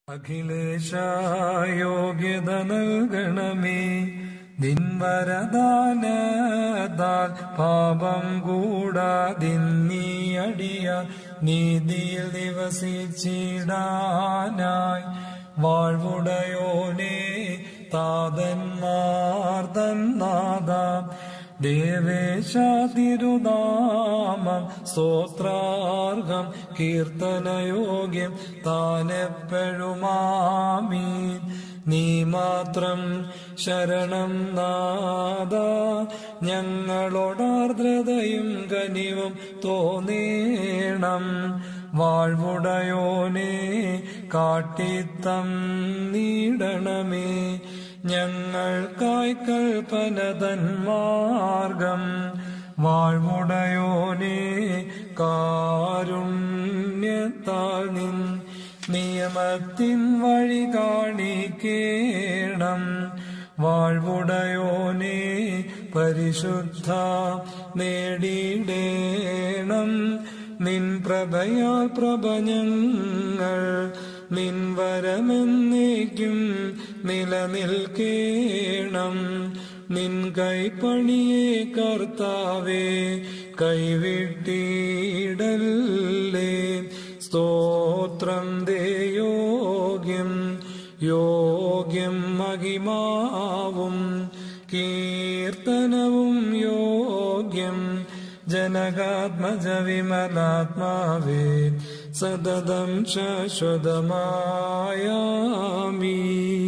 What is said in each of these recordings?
അഖിലേശ യോഗ്യത നൽകണമേ നിൻവരദാനത്താൽ പാപം കൂടാതിന്നീയടിയ നീതിയിൽ നിവസിച്ചിടാനായി വാഴ്വുടയോനെ താതന്മാർ തന്നാദാം ദേവേശ തിരുനാമം സ്തോത്രാർഹം കീർത്തനയോഗ്യം താനെപ്പോഴുമാമീൻ നീ മാത്രം ശരണം നാദ ഞങ്ങളോടാർദ്രതയും കനിവും തോന്നേണം വാഴ്വുടയോനെ കാട്ടിത്തം നീടണമേ ഞങ്ങൾക്കായി കൽപ്പനതൻ മാർഗം വാഴ്വുടയോനെ കാരുണ്യത്താൽ നിൻ നിയമത്തിൻ വഴി കാണിക്കേണം വാഴ്വുടയോനെ പരിശുദ്ധ നേടിയിടേണം നിൻ പ്രഭയാൽ പ്രഭഞങ്ങൾ നിൻ വരമെന്നേക്കും നിലനിൽക്കേണം നിൻ കൈപ്പണിയെ കർത്താവേ കൈവിട്ടിടല്ലേ സ്തോത്രം ദേ യോഗ്യം യോഗ്യം മഹിമാവും കീർത്തനവും യോഗ്യം ജനകാത്മജ വിമലാത്മാവേ സതതം ശാശ്വതമായാമീ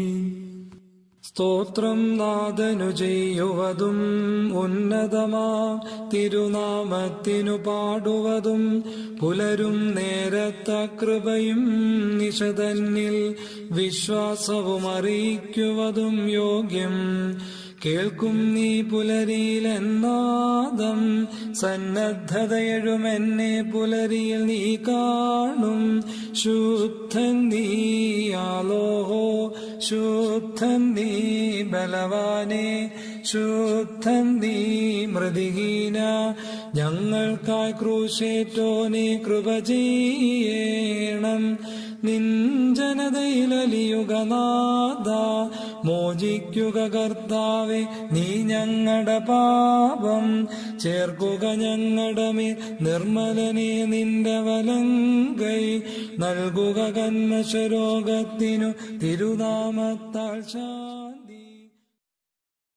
സ്തോത്രം നാദനു ചെയ്യുവതും ഉന്നതമാ തിരുനാമത്തിനു പാടുവതും പുലരും നേരത്ത കൃപയും നിഷതന്നിൽ വിശ്വാസവും അറിയിക്കുവതും യോഗ്യം കേൾക്കും നീ പുലരിയിലെന്നാദം സന്നദ്ധതയഴും എന്നെ പുലരിയിൽ നീ കാണും ശുദ്ധൻ നീയാലോഹോ ശുദ്ധൻ നീ ബലവാനെ ശുദ്ധൻ നീ മൃതിഹീന ഞങ്ങൾക്കായി ക്രൂശേറ്റോനെ കൃപ ചെയ്യണം നിൻ ജനതയിലലിയുക നാദ മോചിക്കുക കർത്താവെ നീ ഞങ്ങളുടെ പാപം ചേർക്കുക ഞങ്ങളുടെ മേൽ നിർമ്മലനെ നിന്റെ വലങ്കൈ നൽകുക കന്മശരോഗത്തിനു തിരുനാമത്താൽ ശാന്തി